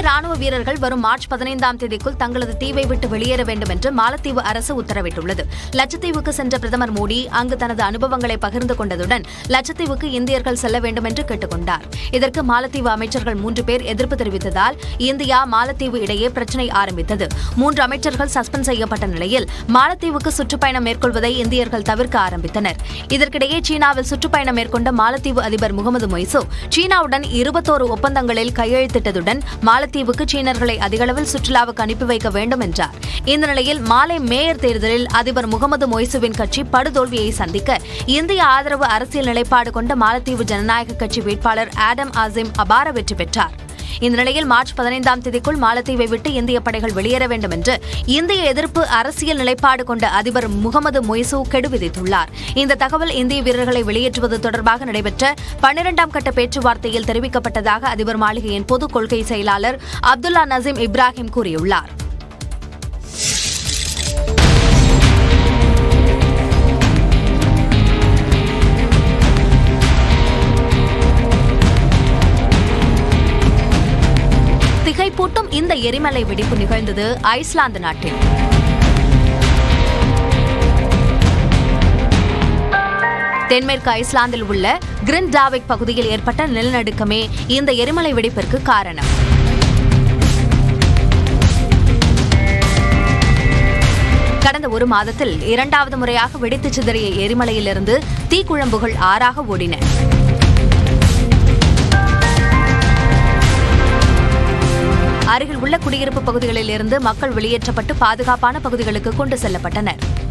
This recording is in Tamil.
ராணுவ வீரர்கள் வரும் மார்ச் பதினைந்தாம் தேதிக்குள் தங்களது தீவை விட்டு வெளியேற வேண்டும் என்று மாலத்தீவு அரசு உத்தரவிட்டுள்ளது லட்சத்தீவுக்கு சென்ற பிரதமர் மோடி அங்கு தனது அனுபவங்களை பகிர்ந்து கொண்டதுடன் லட்சத்தீவுக்கு இந்தியர்கள் செல்ல வேண்டும் என்று கேட்டுக் கொண்டார் இதற்கு மாலத்தீவு அமைச்சர்கள் மூன்று பேர் எதிர்ப்பு தெரிவித்ததால் இந்தியா மாலத்தீவு இடையே பிரச்சினை ஆரம்பித்தது மூன்று அமைச்சர்கள் சஸ்பெண்ட் செய்யப்பட்ட நிலையில் மாலத்தீவுக்கு சுற்றுப்பயணம் மேற்கொள்வதை இந்தியர்கள் தவிர்க்க ஆரம்பித்தனர் இதற்கிடையே சீனாவில் சுற்றுப்பயணம் மேற்கொண்ட மாலத்தீவு அதிபர் முகமது மொய்சோ சீனாவுடன் இருபத்தோரு ஒப்பந்தங்களில் கையெழுத்திட்டதுடன் மாலத்தீவுக்கு சீனர்களை அதிகளவில் சுற்றுலாவுக்கு அனுப்பி வைக்க வேண்டும் என்றார் இந்த நிலையில் மாலை மேயர் தேர்தலில் அதிபர் முகமது மொய்சுவின் கட்சி படுதோல்வியை சந்திக்க இந்திய ஆதரவு அரசியல் நிலைப்பாடு கொண்ட மாலத்தீவு ஜனநாயக கட்சி வேட்பாளர் ஆடம் ஆசிம் அபார வெற்றி பெற்றார் இந்த நிலையில் மார்ச் பதினைந்தாம் தேதிக்குள் மாலத்தீவை விட்டு இந்திய படைகள் வெளியேற வேண்டும் என்று இந்திய எதிர்ப்பு அரசியல் நிலைப்பாடு கொண்ட அதிபர் முகமது மொய்சு கெடு விதித்துள்ளார் இந்த தகவல் இந்திய வீரர்களை வெளியேற்றுவது தொடர்பாக நடைபெற்ற பன்னிரண்டாம் கட்ட பேச்சுவார்த்தையில் தெரிவிக்கப்பட்டதாக அதிபர் மாளிகையின் பொது கொள்கை செயலாளர் அப்துல்லா நசீம் இப்ராஹிம் கூறியுள்ளார் திகைப்பூட்டும் இந்த எரிமலை வெடிப்பு நிகழ்ந்தது ஐஸ்லாந்து நாட்டில் தென்மேற்கு ஐஸ்லாந்தில் உள்ள கிரின்டாவிக் பகுதியில் ஏற்பட்ட நிலநடுக்கமே இந்த எரிமலை வெடிப்பிற்கு காரணம் கடந்த ஒரு மாதத்தில் இரண்டாவது முறையாக வெடித்து சிதறிய எரிமலையிலிருந்து தீக்குழம்புகள் ஆறாக ஓடின அருகில் உள்ள குடியிருப்பு பகுதிகளில் இருந்து மக்கள் வெளியேற்றப்பட்டு பாதுகாப்பான பகுதிகளுக்கு கொண்டு செல்லப்பட்டனர்